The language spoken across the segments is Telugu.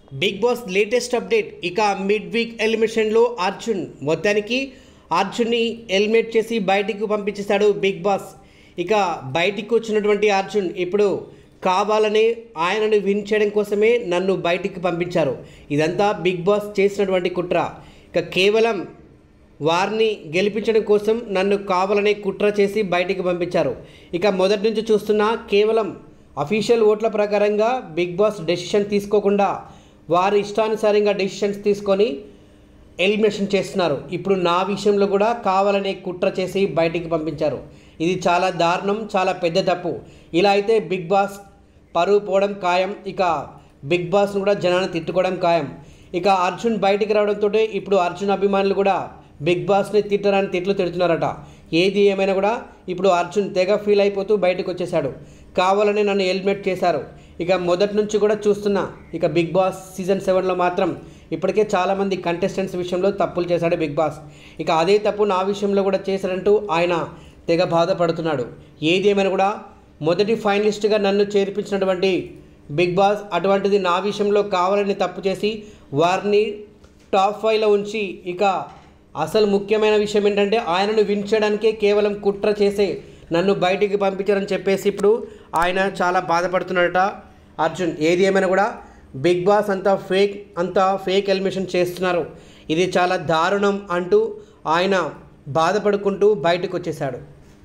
బిగ్ బాస్ లేటెస్ట్ అప్డేట్ ఇక మిడ్ వీక్ ఎలిమినేషన్లో అర్జున్ మొత్తానికి అర్జున్ని ఎలిమినేట్ చేసి బయటికి పంపించేశాడు బిగ్ బాస్ ఇక బయటికి వచ్చినటువంటి అర్జున్ ఇప్పుడు కావాలనే ఆయనను విన్ చేయడం కోసమే నన్ను బయటికి పంపించారు ఇదంతా బిగ్ బాస్ చేసినటువంటి కుట్ర ఇక కేవలం వారిని గెలిపించడం కోసం నన్ను కావాలనే కుట్ర చేసి బయటికి పంపించారు ఇక మొదటి నుంచి చూస్తున్నా కేవలం అఫీషియల్ ఓట్ల ప్రకారంగా బిగ్ బాస్ డెసిషన్ తీసుకోకుండా వారి ఇష్టానుసారంగా డెసిషన్స్ తీసుకొని ఎలిమినేషన్ చేస్తున్నారు ఇప్పుడు నా విషయంలో కూడా కావాలనే కుట్ర చేసి బయటికి పంపించారు ఇది చాలా దారుణం చాలా పెద్ద తప్పు ఇలా అయితే బిగ్ బాస్ పరువు పోవడం ఖాయం ఇక బిగ్ బాస్ను కూడా జనాన్ని తిట్టుకోవడం ఖాయం ఇక అర్జున్ బయటికి రావడంతో ఇప్పుడు అర్జున్ అభిమానులు కూడా బిగ్ బాస్ని తిట్టరని తిట్లు తిడుతున్నారట ఏది ఏమైనా కూడా ఇప్పుడు అర్జున్ తెగ ఫీల్ అయిపోతూ బయటకు వచ్చేసాడు కావాలని నన్ను ఎలిమినేట్ చేశారు ఇక మొదటి నుంచి కూడా చూస్తున్నా ఇక బిగ్ బాస్ సీజన్ సెవెన్లో మాత్రం ఇప్పటికే చాలామంది కంటెస్టెంట్స్ విషయంలో తప్పులు చేశాడు బిగ్ బాస్ ఇక అదే తప్పు నా విషయంలో కూడా చేశాడంటూ ఆయన తెగ బాధపడుతున్నాడు ఏది ఏమైనా కూడా మొదటి ఫైనలిస్ట్గా నన్ను చేర్పించినటువంటి బిగ్ బాస్ అటువంటిది నా విషయంలో కావాలని తప్పు చేసి వారిని టాప్ ఫైవ్లో ఉంచి ఇక అసలు ముఖ్యమైన విషయం ఏంటంటే ఆయనను విన్ చేయడానికే కేవలం కుట్ర చేసే నన్ను బయటికి పంపించారని చెప్పేసి ఇప్పుడు ఆయన చాలా బాధపడుతున్నాడట అర్జున్ ఏది ఏమైనా కూడా బిగ్ బాస్ అంతా ఫేక్ అంతా ఫేక్ ఎలిమినేషన్ చేస్తున్నారు ఇది చాలా దారుణం అంటూ ఆయన బాధపడుకుంటూ బయటకు వచ్చేశాడు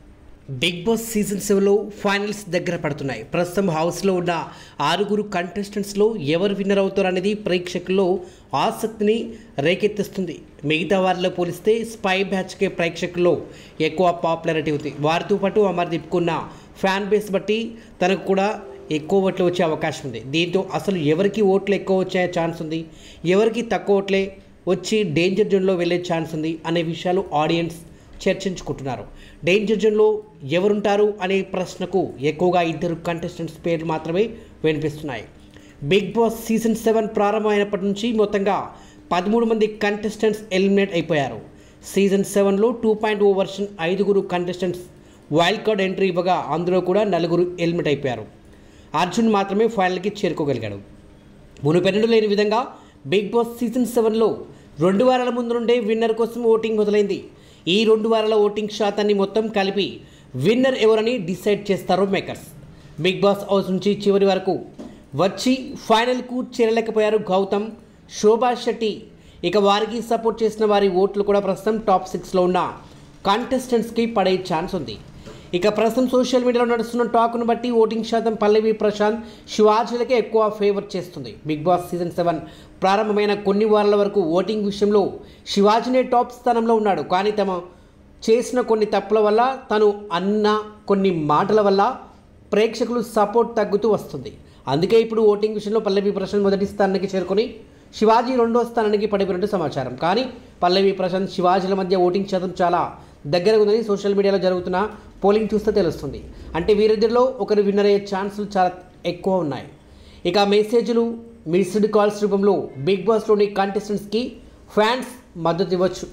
బిగ్ బాస్ సీజన్ సెవెన్లో ఫైనల్స్ దగ్గర పడుతున్నాయి ప్రస్తుతం హౌస్లో ఉన్న ఆరుగురు కంటెస్టెంట్స్లో ఎవరు విన్నర్ అవుతారు అనేది ప్రేక్షకుల్లో ఆసక్తిని రేకెత్తిస్తుంది మిగతా వారిలో పోలిస్తే స్పై బ్యాచ్కే ప్రేక్షకుల్లో ఎక్కువ పాపులారిటీ ఉంది వారితో పాటు అమర్దీప్కున్న ఫ్యాన్ బేస్ బట్టి తనకు కూడా ఎక్కువ ఓట్లు వచ్చే అవకాశం ఉంది దీంతో అసలు ఎవరికి ఓట్లు ఎక్కువ వచ్చే ఛాన్స్ ఉంది ఎవరికి తక్కువ ఓట్లే వచ్చి డేంజర్ జోన్లో వెళ్ళే ఛాన్స్ ఉంది అనే విషయాలు ఆడియన్స్ చర్చించుకుంటున్నారు డేంజర్ జోన్లో ఎవరుంటారు అనే ప్రశ్నకు ఎక్కువగా ఇద్దరు కంటెస్టెంట్స్ పేర్లు మాత్రమే వినిపిస్తున్నాయి బిగ్ బాస్ సీజన్ సెవెన్ ప్రారంభమైనప్పటి నుంచి మొత్తంగా పదమూడు మంది కంటెస్టెంట్స్ ఎలిమినేట్ అయిపోయారు సీజన్ సెవెన్లో టూ పాయింట్ ఓ వర్షన్ ఐదుగురు కంటెస్టెంట్స్ వైల్డ్ కార్డ్ ఎంట్రీ ఇవ్వగా అందులో కూడా నలుగురు ఎలిమినేట్ అయిపోయారు అర్జున్ మాత్రమే ఫైనల్కి చేరుకోగలిగాడు మునుపెన్నడూ లేని విధంగా బిగ్ బాస్ సీజన్ సెవెన్లో రెండు వారాల ముందు నుండే విన్నర్ కోసం ఓటింగ్ మొదలైంది ఈ రెండు వారాల ఓటింగ్ శాతాన్ని మొత్తం కలిపి విన్నర్ ఎవరని డిసైడ్ చేస్తారు మేకర్స్ బిగ్ బాస్ హౌస్ నుంచి చివరి వరకు వచ్చి ఫైనల్కు చేరలేకపోయారు గౌతమ్ శోభా శెట్టి ఇక వారికి సపోర్ట్ చేసిన వారి ఓట్లు కూడా ప్రస్తుతం టాప్ సిక్స్లో ఉన్న కంటెస్టెంట్స్కి పడే ఛాన్స్ ఉంది ఇక ప్రస్తుతం సోషల్ మీడియాలో నడుస్తున్న టాక్ను బట్టి ఓటింగ్ శాతం పల్లవి ప్రశాంత్ శివాజీలకే ఎక్కువ ఫేవర్ చేస్తుంది బిగ్ బాస్ సీజన్ సెవెన్ ప్రారంభమైన కొన్ని వారాల వరకు ఓటింగ్ విషయంలో శివాజీనే టాప్ స్థానంలో ఉన్నాడు కానీ తమ చేసిన కొన్ని తప్పుల వల్ల తను అన్న కొన్ని మాటల వల్ల ప్రేక్షకులు సపోర్ట్ తగ్గుతూ వస్తుంది అందుకే ఇప్పుడు ఓటింగ్ విషయంలో పల్లవి ప్రశాంత్ మొదటి స్థానానికి చేరుకొని శివాజీ రెండో స్థానానికి పడిపోయినట్టు సమాచారం కానీ పల్లవి ప్రశాంత్ శివాజీల మధ్య ఓటింగ్ శాతం చాలా దగ్గర ఉందని సోషల్ మీడియాలో జరుగుతున్న పోలింగ్ చూస్తే తెలుస్తుంది అంటే వీరిద్దరిలో ఒకరు విన్నర్ అయ్యే ఛాన్సులు చాలా ఎక్కువ ఉన్నాయి ఇక మెసేజ్లు మిస్డ్ కాల్స్ రూపంలో బిగ్ బాస్లోని కంటెస్టెంట్స్కి ఫ్యాన్స్ మద్దతు ఇవ్వచ్చు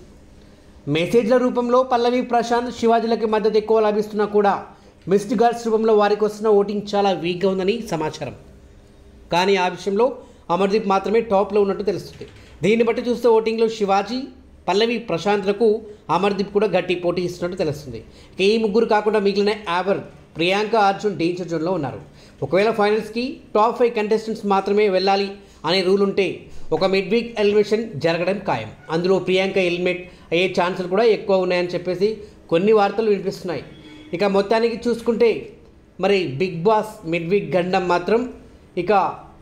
మెసేజ్ల రూపంలో పల్లవి ప్రశాంత్ శివాజీలకి మద్దతు ఎక్కువ లభిస్తున్నా కూడా మిస్డ్ కాల్స్ రూపంలో వారికి వస్తున్న ఓటింగ్ చాలా వీక్గా ఉందని సమాచారం కానీ ఆ విషయంలో అమర్దీప్ మాత్రమే టాప్లో ఉన్నట్టు తెలుస్తుంది దీన్ని బట్టి చూస్తే ఓటింగ్లో శివాజీ పల్లవి ప్రశాంత్లకు అమర్దీప్ కూడా గట్టి పోటీ ఇస్తున్నట్టు తెలుస్తుంది ఇక ఈ ముగ్గురు కాకుండా మిగిలిన యావర్ ప్రియాంక అర్జున్ డేంజర్ జోన్లో ఉన్నారు ఒకవేళ ఫైనల్స్కి టాప్ ఫైవ్ కంటెస్టెంట్స్ మాత్రమే వెళ్ళాలి అనే రూల్ ఉంటే ఒక మిడ్ వీక్ ఎలిమినేషన్ జరగడం ఖాయం అందులో ప్రియాంక ఎలిమినేట్ అయ్యే ఛాన్సులు కూడా ఎక్కువ ఉన్నాయని చెప్పేసి కొన్ని వార్తలు వినిపిస్తున్నాయి ఇక మొత్తానికి చూసుకుంటే మరి బిగ్ బాస్ మిడ్ వీక్ గండం మాత్రం ఇక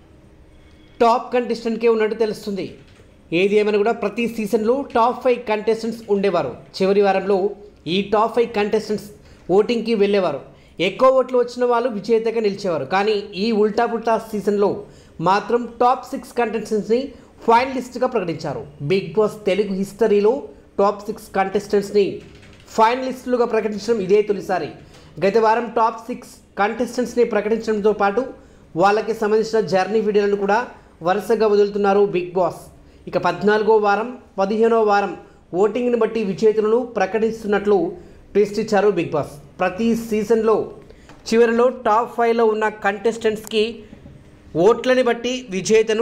టాప్ కంటెస్టెంట్కే ఉన్నట్టు తెలుస్తుంది ఏది ఏమైనా కూడా ప్రతి సీజన్లో టాప్ ఫైవ్ కంటెస్టెంట్స్ ఉండేవారు చివరి వారంలో ఈ టాప్ ఫైవ్ కంటెస్టెంట్స్ ఓటింగ్కి వెళ్ళేవారు ఎక్కువ ఓట్లు వచ్చిన వాళ్ళు విజేతగా నిలిచేవారు కానీ ఈ ఉల్టా పుల్టా సీజన్లో మాత్రం టాప్ సిక్స్ కంటెస్టెంట్స్ని ఫైనలిస్ట్గా ప్రకటించారు బిగ్ బాస్ తెలుగు హిస్టరీలో టాప్ సిక్స్ కంటెస్టెంట్స్ని ఫైనలిస్టులుగా ప్రకటించడం ఇదే తొలిసారి గత వారం టాప్ సిక్స్ కంటెస్టెంట్స్ని ప్రకటించడంతో పాటు వాళ్ళకి సంబంధించిన జర్నీ వీడియోలను కూడా వరుసగా వదులుతున్నారు బిగ్ బాస్ ఇక పద్నాలుగో వారం పదిహేనో వారం ఓటింగ్ని బట్టి విజేతలను ప్రకటిస్తున్నట్లు ట్విస్ట్ ఇచ్చారు బిగ్ బాస్ ప్రతి సీజన్లో చివరిలో టాప్ ఫైవ్లో ఉన్న కంటెస్టెంట్స్కి ఓట్లని బట్టి విజేతను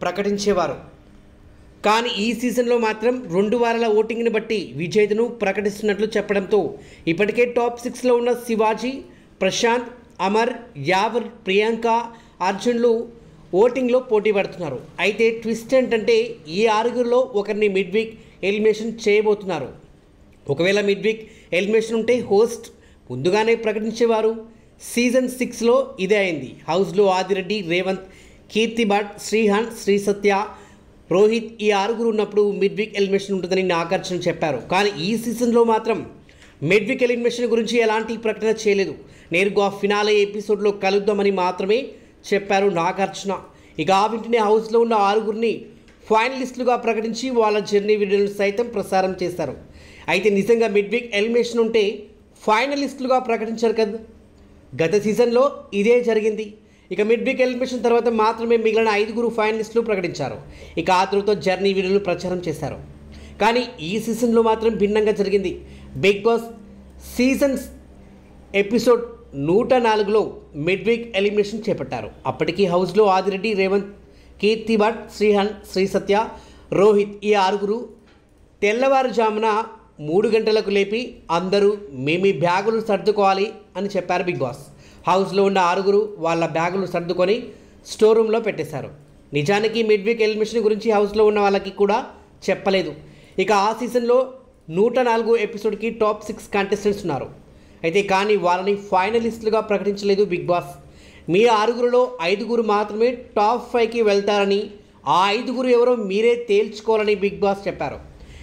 ప్రకటించేవారు కానీ ఈ సీజన్లో మాత్రం రెండు వారాల ఓటింగ్ని బట్టి విజేతను ప్రకటిస్తున్నట్లు చెప్పడంతో ఇప్పటికే టాప్ సిక్స్లో ఉన్న శివాజీ ప్రశాంత్ అమర్ యావర్ ప్రియాంక అర్జున్లు ఓటింగ్లో పోటీ పడుతున్నారు అయితే ట్విస్ట్ ఏంటంటే ఈ ఆరుగురిలో ఒకరిని మిడ్ వీక్ ఎలిమినేషన్ చేయబోతున్నారు ఒకవేళ మిడ్ వీక్ ఎలిమినేషన్ ఉంటే హోస్ట్ ముందుగానే ప్రకటించేవారు సీజన్ సిక్స్లో ఇదే అయింది హౌస్లో ఆదిరెడ్డి రేవంత్ కీర్తి భట్ శ్రీహాన్ శ్రీ సత్య రోహిత్ ఈ ఆరుగురు ఉన్నప్పుడు మిడ్ వీక్ ఎలిమినేషన్ ఉంటుందని నాగార్జున చెప్పారు కానీ ఈ సీజన్లో మాత్రం మిడ్ వీక్ ఎలిమినేషన్ గురించి ఎలాంటి ప్రకటన చేయలేదు నేరుగా ఫినాలే ఎపిసోడ్లో కలుద్దామని మాత్రమే చెప్పారు నాగార్జున ఇక ఆ వెంటనే హౌస్లో ఉన్న ఆరుగురిని ఫైనలిస్టులుగా ప్రకటించి వాళ్ళ జర్నీ వీడియోలను సైతం ప్రసారం చేశారు అయితే నిజంగా మిడ్ వీక్ ఎలిమినేషన్ ఉంటే ఫైనలిస్టులుగా ప్రకటించారు కదా గత సీజన్లో ఇదే జరిగింది ఇక మిడ్ వీక్ ఎలిమినేషన్ తర్వాత మాత్రమే మిగిలిన ఐదుగురు ఫైనలిస్టులు ప్రకటించారు ఇక ఆ తర్వాత జర్నీ వీడియోలు ప్రచారం చేశారు కానీ ఈ సీజన్లో మాత్రం భిన్నంగా జరిగింది బిగ్ బాస్ సీజన్స్ ఎపిసోడ్ నూట నాలుగులో మిడ్ వీక్ ఎలిమినేషన్ చేపట్టారు అప్పటికి హౌస్లో ఆదిరెడ్డి రేవంత్ కీర్తి భట్ శ్రీహన్ శ్రీ సత్య రోహిత్ ఈ ఆరుగురు తెల్లవారుజామున మూడు గంటలకు లేపి అందరూ మీ మీ బ్యాగులు సర్దుకోవాలి అని చెప్పారు బిగ్ బాస్ హౌస్లో ఉన్న ఆరుగురు వాళ్ళ బ్యాగులు సర్దుకొని స్టోర్ రూమ్లో పెట్టేశారు నిజానికి మిడ్ వీక్ ఎలిమినేషన్ గురించి హౌస్లో ఉన్న వాళ్ళకి కూడా చెప్పలేదు ఇక ఆ సీజన్లో నూట నాలుగు ఎపిసోడ్కి టాప్ సిక్స్ కంటెస్టెంట్స్ ఉన్నారు అయితే కానీ వాళ్ళని ఫైనలిస్టులుగా ప్రకటించలేదు బిగ్ బాస్ మీ ఆరుగురులో ఐదుగురు మాత్రమే టాప్ ఫైవ్కి వెళ్తారని ఆ ఐదుగురు ఎవరో మీరే తేల్చుకోవాలని బిగ్ బాస్ చెప్పారు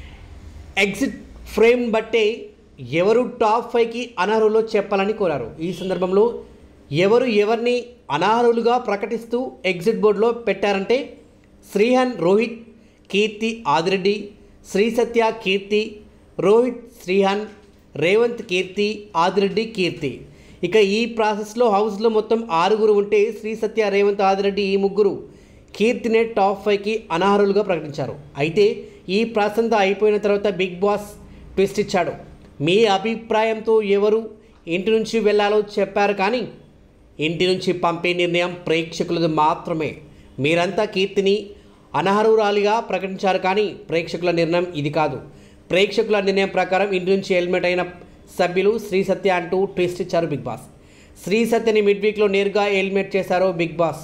ఎగ్జిట్ ఫ్రేమ్ బట్టే ఎవరు టాప్ ఫైవ్కి అనర్హులో చెప్పాలని కోరారు ఈ సందర్భంలో ఎవరు ఎవరిని అనర్హులుగా ప్రకటిస్తూ ఎగ్జిట్ బోర్డులో పెట్టారంటే శ్రీహన్ రోహిత్ కీర్తి ఆదిరెడ్డి శ్రీ సత్య కీర్తి రోహిత్ శ్రీహన్ రేవంత్ కీర్తి ఆదిరెడ్డి కీర్తి ఇక ఈ ప్రాసెస్లో హౌస్లో మొత్తం ఆరుగురు ఉంటే శ్రీ సత్య రేవంత్ ఆదిరెడ్డి ఈ ముగ్గురు కీర్తినే టాప్ ఫైవ్కి అనర్హులుగా ప్రకటించారు అయితే ఈ ప్రాసెస్ అంతా అయిపోయిన తర్వాత బిగ్ బాస్ ట్విస్ట్ ఇచ్చాడు మీ అభిప్రాయంతో ఎవరు ఇంటి నుంచి వెళ్ళాలో చెప్పారు కానీ ఇంటి నుంచి పంపే నిర్ణయం ప్రేక్షకులది మాత్రమే మీరంతా కీర్తిని అనర్హురాలిగా ప్రకటించారు కానీ ప్రేక్షకుల నిర్ణయం ఇది కాదు ప్రేక్షకుల నిర్ణయం ప్రకారం ఇంటి నుంచి హెల్మెట్ అయిన సభ్యులు శ్రీ సత్య అంటూ ట్విస్ట్ ఇచ్చారు బిగ్ బాస్ శ్రీ సత్యని మిడ్ వీక్లో నేరుగా హెల్మెట్ చేశారు బిగ్ బాస్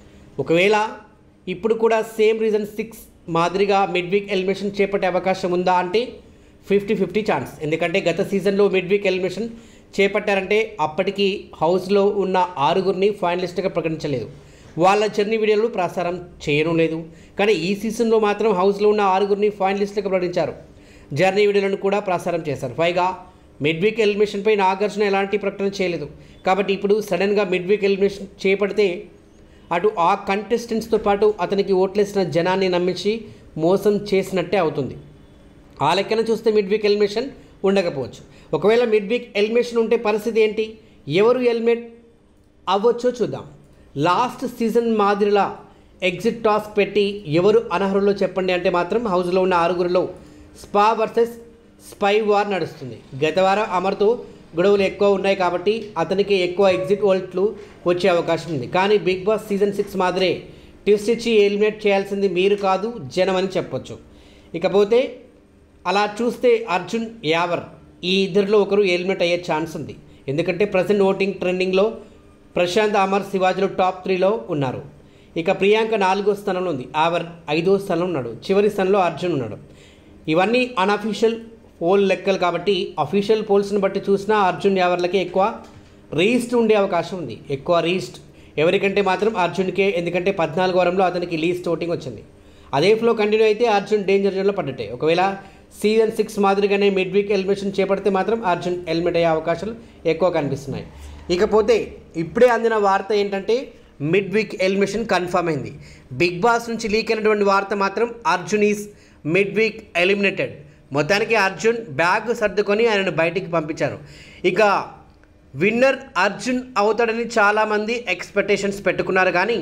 ఒకవేళ ఇప్పుడు కూడా సేమ్ రీజన్ సిక్స్ మాదిరిగా మిడ్ వీక్ ఎలిమినేషన్ చేపట్టే అవకాశం ఉందా అంటే ఫిఫ్టీ ఫిఫ్టీ ఛాన్స్ ఎందుకంటే గత సీజన్లో మిడ్ వీక్ ఎలిమినేషన్ చేపట్టారంటే అప్పటికి హౌస్లో ఉన్న ఆరుగురిని ఫైనలిస్ట్గా ప్రకటించలేదు వాళ్ళ జర్నీ వీడియోలు ప్రసారం చేయడం లేదు కానీ ఈ సీజన్లో మాత్రం హౌస్లో ఉన్న ఆరుగురిని ఫైనలిస్ట్గా ప్రకటించారు జర్నీ వీడియోలను కూడా ప్రసారం చేశారు పైగా మిడ్ వీక్ ఎలిమినేషన్పై నాగార్జున ఎలాంటి ప్రకటన చేయలేదు కాబట్టి ఇప్పుడు సడన్గా మిడ్ వీక్ ఎలిమినేషన్ చేపడితే అటు ఆ కంటెస్టెంట్స్తో పాటు అతనికి ఓట్లేసిన జనాన్ని నమ్మించి మోసం చేసినట్టే అవుతుంది ఆ లెక్కన చూస్తే మిడ్ వీక్ ఎలిమినేషన్ ఉండకపోవచ్చు ఒకవేళ మిడ్ వీక్ ఎలిమినేషన్ ఉంటే పరిస్థితి ఏంటి ఎవరు ఎలిమినేట్ అవ్వచ్చో చూద్దాం లాస్ట్ సీజన్ మాదిరిలా ఎగ్జిట్ టాస్క్ పెట్టి ఎవరు అనర్హులో చెప్పండి అంటే మాత్రం హౌస్లో ఉన్న ఆరుగురిలో స్పా వర్సెస్ స్పై వార్ నడుస్తుంది గత వారం అమర్తో గొడవలు ఎక్కువ ఉన్నాయి కాబట్టి అతనికి ఎక్కువ ఎగ్జిట్ ఓల్ట్లు వచ్చే అవకాశం ఉంది కానీ బిగ్ బాస్ సీజన్ సిక్స్ మాదిరే ట్విస్ట్ ఇచ్చి ఎలిమినేట్ చేయాల్సింది మీరు కాదు జనం అని చెప్పొచ్చు ఇకపోతే అలా చూస్తే అర్జున్ యావర్ ఈ ఇద్దరిలో ఒకరు ఎలిమినేట్ అయ్యే ఛాన్స్ ఉంది ఎందుకంటే ప్రజెంట్ ఓటింగ్ ట్రెండింగ్లో ప్రశాంత్ అమర్ శివాజీలు టాప్ త్రీలో ఉన్నారు ఇక ప్రియాంక నాలుగో స్థానంలో ఉంది ఆవర్ ఐదో స్థానంలో ఉన్నాడు చివరి స్థానంలో అర్జున్ ఉన్నాడు ఇవన్నీ అన్అఫీషియల్ పోల్ లెక్కలు కాబట్టి అఫీషియల్ పోల్స్ని బట్టి చూసినా అర్జున్ యావర్లకే ఎక్కువ రీస్ట్ ఉండే అవకాశం ఉంది ఎక్కువ రీస్ట్ ఎవరికంటే మాత్రం అర్జున్కే ఎందుకంటే పద్నాలుగు వారంలో అతనికి లీస్ట్ ఓటింగ్ వచ్చింది అదే ఫ్లో కంటిన్యూ అయితే అర్జున్ డేంజర్ జోన్లో పడ్డట్టే ఒకవేళ సీజన్ సిక్స్ మాదిరిగానే మిడ్ వీక్ ఎలిమినేషన్ చేపడితే మాత్రం అర్జున్ ఎలిమినేట్ అయ్యే అవకాశాలు ఎక్కువ కనిపిస్తున్నాయి ఇకపోతే ఇప్పుడే అందిన వార్త ఏంటంటే మిడ్ వీక్ ఎలిమినేషన్ కన్ఫర్మ్ అయింది బిగ్ బాస్ నుంచి లీక్ అయినటువంటి వార్త మాత్రం Arjun is mid week eliminated మొత్తానికి అర్జున్ బ్యాగ్ సర్దుకొని ఆయనను బయటికి పంపించారు ఇక విన్నర్ అర్జున్ అవుతాడని చాలామంది ఎక్స్పెక్టేషన్స్ పెట్టుకున్నారు కానీ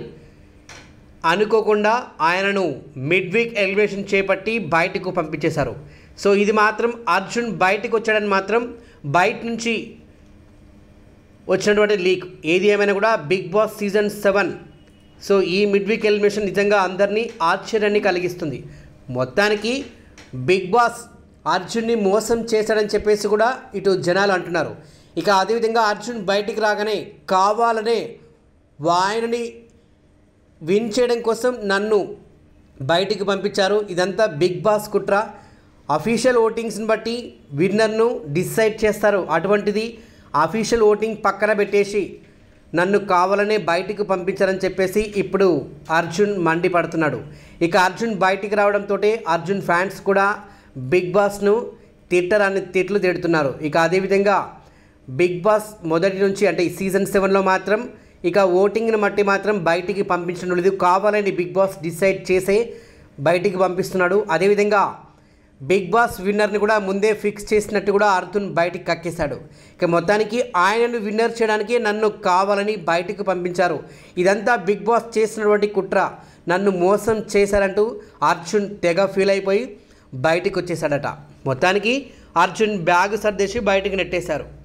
అనుకోకుండా ఆయనను మిడ్ వీక్ ఎలిమినేషన్ చేపట్టి బయటకు పంపించేశారు సో ఇది మాత్రం అర్జున్ బయటకు వచ్చాడని మాత్రం బయట నుంచి వచ్చినటువంటి లీక్ ఏది ఏమైనా కూడా big boss season seven so ఈ మిడ్ వీక్ ఎలిమినేషన్ నిజంగా అందరినీ ఆశ్చర్యాన్ని కలిగిస్తుంది మొత్తానికి బిగ్ బాస్ అర్జున్ని మోసం చేశాడని చెప్పేసి కూడా ఇటు జనాలు అంటున్నారు ఇక అదేవిధంగా అర్జున్ బయటికి రాగానే కావాలనే ఆయనని విన్ చేయడం కోసం నన్ను బయటికి పంపించారు ఇదంతా బిగ్ బాస్ కుట్ర అఫీషియల్ ఓటింగ్స్ని బట్టి విన్నర్ను డిసైడ్ చేస్తారు అటువంటిది అఫీషియల్ ఓటింగ్ పక్కన పెట్టేసి నన్ను కావాలనే బయటికి పంపించారని చెప్పేసి ఇప్పుడు అర్జున్ మండిపడుతున్నాడు ఇక అర్జున్ బయటికి రావడంతో అర్జున్ ఫ్యాన్స్ కూడా బిగ్ బాస్ను తిట్టరాని తిట్లు తిడుతున్నారు ఇక అదేవిధంగా బిగ్ బాస్ మొదటి నుంచి అంటే ఈ సీజన్ సెవెన్లో మాత్రం ఇక ఓటింగ్ని బట్టి మాత్రం బయటికి పంపించడం లేదు కావాలని బిగ్ బాస్ డిసైడ్ చేసే బయటికి పంపిస్తున్నాడు అదేవిధంగా బిగ్ బాస్ విన్నర్ని కూడా ముందే ఫిక్స్ చేసినట్టు కూడా అర్జున్ బయటికి కక్కేశాడు ఇక మొత్తానికి ఆయనను విన్నర్ చేయడానికి నన్ను కావాలని బయటికి పంపించారు ఇదంతా బిగ్ బాస్ చేసినటువంటి కుట్ర నన్ను మోసం చేశారంటూ అర్జున్ తెగ ఫీల్ అయిపోయి బయటికి వచ్చేసాడట మొత్తానికి అర్జున్ బ్యాగ్ సర్దేసి బయటికి నెట్టేశారు